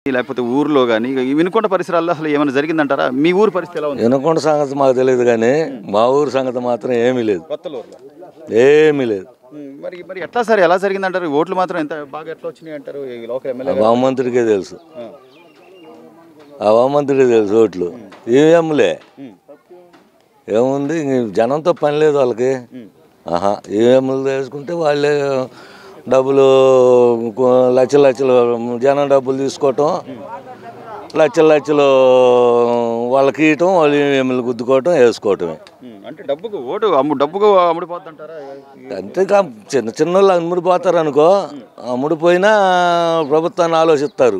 లేకపోతే ఊర్లో కానీ వినుకొండ పరిసరాల్లో అసలు ఏమైనా జరిగిందంటారా మీ ఊరు పరిస్థితి ఎలా ఉంది వినకొండ సంగతి మాకు తెలియదు కానీ మా ఊరు సంగతి మాత్రం ఏమీ లేదు కొత్తలూరులో ఏమీ లేదు మరి మరి ఎట్లా సార్ ఎలా జరిగిందంటారు ఓట్లు మాత్రం ఎంత బాగా ఎట్లా వచ్చినాయి అంటారు ఈ లోకల్ ఆ ఎమ్మెల్యే వామంత్రికే తెలుసు ఆ వామంత్రికే తెలుసు ఓట్లు ఈవీఎంలే ఏముంది ఇంక జనంతో పని లేదు వాళ్ళకి ఆహా ఈవీఎంలు తీసుకుంటే వాళ్ళే డబ్బులు కొ- లక్షల లక్షలు జనం డబ్బులు తీసుకోవటం లక్షల లక్షలు వాళ్ళకి ఇవ్వటం వాళ్ళు ఈవీఎంలు గుద్దుకోవటం వేసుకోవటమే అంటే డబ్బుకు ఓటు అమ్ము డబ్బుకు అమ్ముడిపోతుంటారా అంతే కా చిన్న చిన్న వాళ్ళు అమ్ముడిపోతారు అనుకో అమ్ముడిపోయినా ప్రభుత్వాన్ని ఆలోచిస్తారు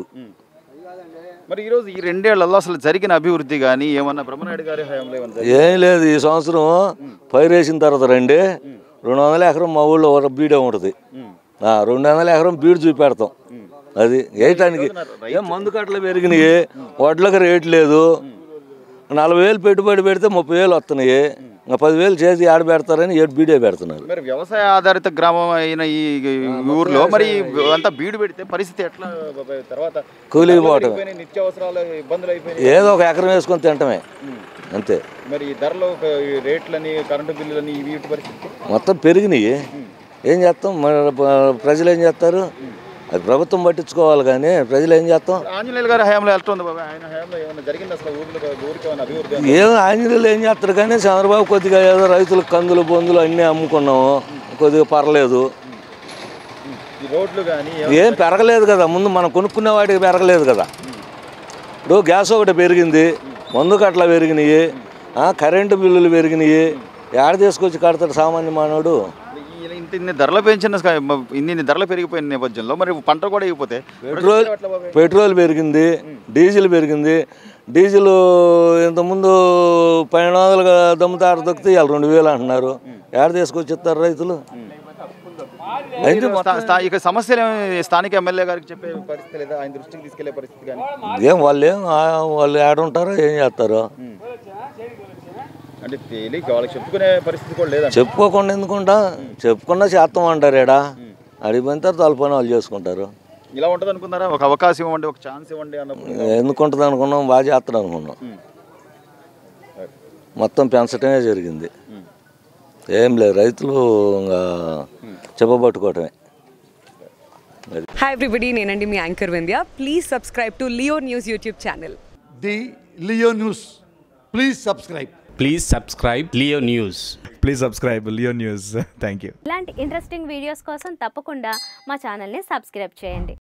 మరి ఈరోజు ఈ రెండేళ్లలో అసలు జరిగిన అభివృద్ధి కానీ ఏమన్నా బ్రహ్మనాయుడు గారి హయాంలో ఏమన్నా జరిగిందా? ఏం లేదు ఈ సంవత్సరం పైరు వేసిన తర్వాత రండి రెండు వందల ఎకరం మా ఊళ్ళో ఒక బీడే ఉంటుంది ఆ, రెండు వందల ఎకరం బీడు చూపెడతాం అది వేయటానికి ఏం మందు కట్టలు పెరిగినాయి వడ్లకు రేటు లేదు నలభై వేలు పెట్టుబడి పెడితే ముప్పై వేలు వస్తున్నాయి ఇంకా పదివేలు చేసి ఆడ పెడతారని ఏడు బీడే పెడుతున్నారు మరి వ్యవసాయ ఆధారిత గ్రామం అయిన ఈ ఊర్లో మరి అంతా బీడు పెడితే పరిస్థితి ఎట్లా బాబాయ్? తర్వాత కూలీకి పోవటమే అయిపోయినాయి, నిత్యావసరాలు ఇబ్బందులు అయిపోయినాయి ఏదో ఒక ఎకరం వేసుకొని తింటమే అంతే మరి ఈ ధరలు ఒక ఈ రేట్లని కరెంటు బిల్లులని ఇవి వీటి పరిస్థితి మొత్తం పెరిగినాయి ఏం చేస్తాం మన ప్ర- ప్రజలు ఏం చేస్తారు అది ప్రభుత్వం పట్టించుకోవాలి కానీ ప్రజలు ఏం చేస్తాం ఆంజనేయులు గారి హయాంలో ఎట్లా ఉంది బాబాయ్ ఆయన హయాంలో ఏమైనా జరిగింది అసలు ఊర్లో ఊరికి ఏమైనా అభివృద్ధి ఏమైనా? ఏం ఆంజనేయులు ఏం చేస్తారు కానీ చంద్రబాబు కొద్దిగా ఏదో రైతులకు కందులు బొందులు అన్నీ అమ్ముకున్నాము కొద్దిగా పర్లేదు ఈ రోడ్లు కానీ ఏం పెరగలేదు కదా ముందు మనం కొనుక్కునే వాటికి పెరగలేదు కదా ఇప్పుడు గ్యాస్ ఒకటి పెరిగింది మందు కట్ల పెరిగినాయి ఆ, కరెంటు బిల్లులు పెరిగినాయి ఏడ తీసుకొచ్చి కడతాడు సామాన్య మానవుడు ఈ- ఇంత ఇన్ని ధరలు పెంచిన స- ఇన్ని ఇన్ని ధరలు పెరిగిపోయిన నేపథ్యంలో మరి పంట కూడా అయిపోతే పెట్రోల్ పెట్రోల్ పెరిగింది డీజిల్ పెరిగింది డీజిల్ ఇంతకుముందు పన్నెండు వందలుగా దమ్ముతారు దొక్కితే ఇవాళ రెండు వేలు అంటున్నారు ఏడ తీసుకొచ్చి ఇస్తారు రైతులు అయితే స్థా- స్థా- ఇక సమస్యలు ఏమి స్థానిక ఎమ్మెల్యే గారికి చెప్పే పరిస్థితి లేదా ఆయన దృష్టికి తీసుకెళ్లే పరిస్థితి కానీ ఏం వాళ్ళు ఏం ఆ, వాళ్ళు ఏడ ఉంటారో ఏం చేస్తారో అంటే తెలియక వాళ్ళకి చెప్పుకునే పరిస్థితి కూడా లేదంట చెప్పుకోకుండా ఎందుకుంటా చెప్పుకున్నా చేస్తాం అంటారు ఏడా అడిగిపోయిన తర్వాత వాళ్ళ పని వాళ్ళు చేసుకుంటారు ఇలా ఉంటుంది అనుకున్నారా ఒక అవకాశం ఇవ్వండి ఒక ఛాన్స్ ఇవ్వండి అన్నప్పుడు ఎందుకుంటుంది అనుకున్నాం బాగా చేస్తాడు అనుకున్నాం మొత్తం పెంచటమే జరిగింది ఏం లేదు రైతులు ఇంకా చెప్పబట్టుకోవటమే హాయ్ ఎవ్రీబడి నేనండి మీ anchor Vindhya please subscribe to Leo News YouTube channel the Leo News. Please subscribe. Please subscribe Leo News. Please subscribe Leo News thank you ఇలాంటి ఇంట్రెస్టింగ్ వీడియోస్ కోసం తప్పకుండా మా ఛానల్ని సబ్స్క్రైబ్ చేయండి